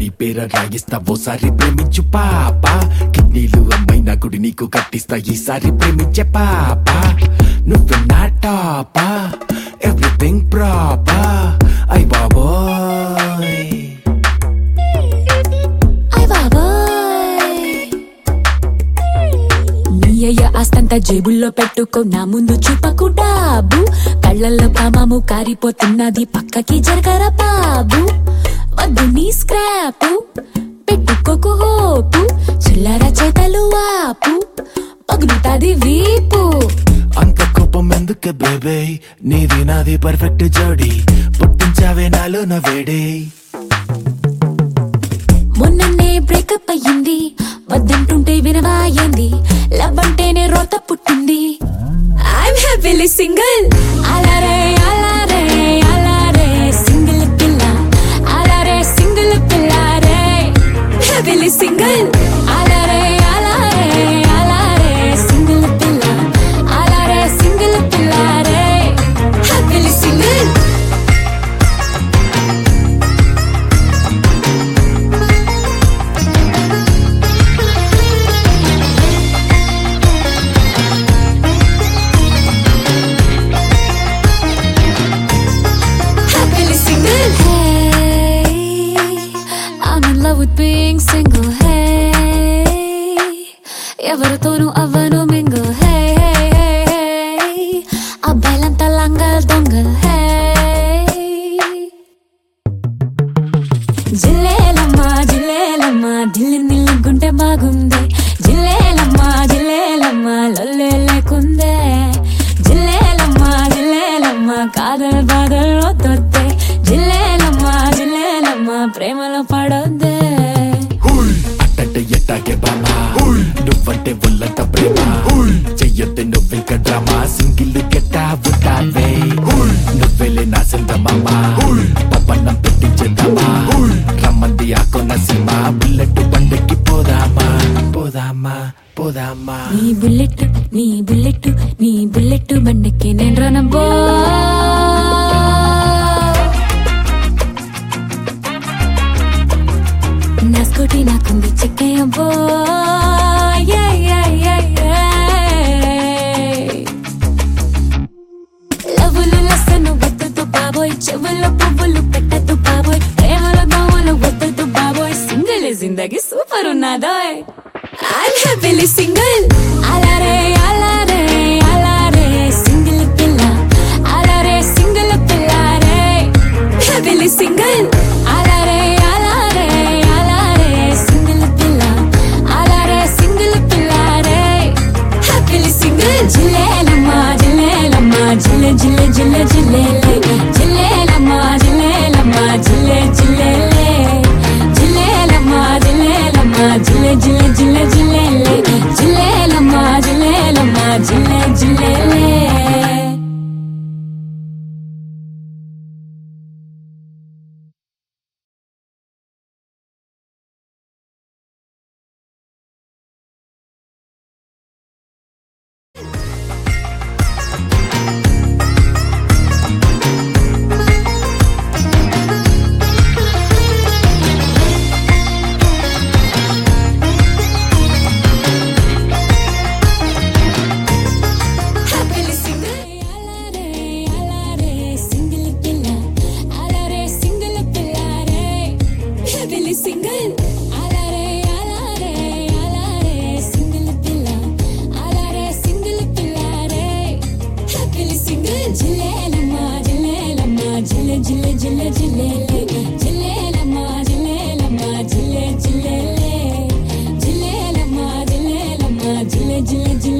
నీ పేర రాయిస్తా ఓసారి ప్రేమించు పాప కిడ్నీలు అమ్మైనా గుడి నీకు కట్టిస్తా ఈసారి ప్రేమించే పాప నువ్వు నా టాపా ఎవ్రీథింగ్ ప్రాపర్ అయ్ బాబోయ్ అయ్ బాబాయ్ నీ అయ్య ఆస్తంతా జేబుల్లో పెట్టుకో నా ముందు చూపకు డాబు కళ్ళల్లో కామాము కారిపోతున్నది పక్కకి జరగరా బాబు వద్దు నీ స్క్రాప్ పెట్టుకోకు హోపు చిల్లర చేతలు వాపు పగులుతాది వీపు అంత కోపం ఎందుకు బేబే నీది నాది పర్ఫెక్ట్ జోడి పుట్టించావే నాలో నా వేడే మొన్ననే బ్రేకప్ అయ్యింది వద్దంటుంటే వినవాయింది లవ్ అంటేనే రోత పుట్టింది ఐఎమ్ హ్యాపీలీ సింగిల్ అలారే అలారే అలారే సింగిల్ పిల్ల అలారే సింగిల్ పిల్ల రే హ్యాపీలీ సింగిల్ అలారే అలారే అలారే సింగిల్ పిల్ల అలారే సింగిల్ పిల్ల రే happily single happily single. Hey, I'm in love with being single. Hey, ఎవరితోనూ అవ్వను మింగల్ హే అబ్బాయిలంతా లంగల్ దొంగల్ హే జిల్లేలమ్మ జిల్లేలమ్మ దిల్లి నిల్లుకుంటే బాగుంది జిల్లేలమ్మ జిల్లేలమ్మ లొల్లే లేకుందే జిల్లేలమ్మ జిల్లేలమ్మ కాదల్ బాదల్ వద్దొద్దే జిల్లేలమ్మ జిల్లేలమ్మ ప్రేమలో పడొద్దే అట్టంటే ఎట్టాగే బామా నువ్వంటే ఒళ్ళంత ప్రేమ చెయ్యొద్దే నువ్వింక డ్రామా సింగిల్ గెట్టా ఉంటావే నువ్వెళ్ళే నా సందమామ పప్పన్నం పెట్టించేద్దామా రమ్మంది ఆ కొన్న సీమ బుల్లెట్ బండెక్కి పోదామా పోదామా పోదామా నీ బుల్లెట్ నీ బుల్లెట్ నీ బుల్లెట్ బండికి నేను రనబో నా స్కూటీ నాకుంది చెక్కేయబో లవ్వులు లసను వద్దదు బాబోయ్ చెవుల్లో పువ్వులు పెట్టద్దు బాబోయ్ ప్రేమల దోమలు వద్దదు బాబోయ్ సింగిల్ జిందగీ సూపర్ ఉన్నదోయ్ I'm happily single. Alare, alare, alare, single pilla. Alare, single pilla, re. Happily single. Alare, alare, alare, single pilla. Alare, single pilla, re. Happily single. Jilelama, jilelama, jile, jile, jile, jilele. Jilelama, jilelama, jile, jilele. జిల్లేలమ్మా జిల్లేలమ్మా జిల్లే జిల్లే జిల్లే జిల్లేలే జిల్లేలమ్మా జిల్లేలమ్మా జిల్లే జిల్లేలే హ్యాపీలీ సింగిల్ అలారే అలారే సింగిల్ పిల్ల అలారే సింగిల్ పిల్ల రే హ్యాపీలీ సింగిల్ అలారే అలారే అలారే సింగిల్ పిల్ల అలారే సింగిల్ పిల్ల రే హ్యాపీలీ సింగిల్ జిల్లేలమ్మా జిల్లేలమ్మా జిల్లే జిల్లే జిల్లే జిల్లేలే జిల్లేలమ్మా జిల్లేలమ్మా జిల్లే జిల్లేలే జిల్లేలమ్మా జిల్లేలమ్మా జిల్లే జిల్లే జిల్లే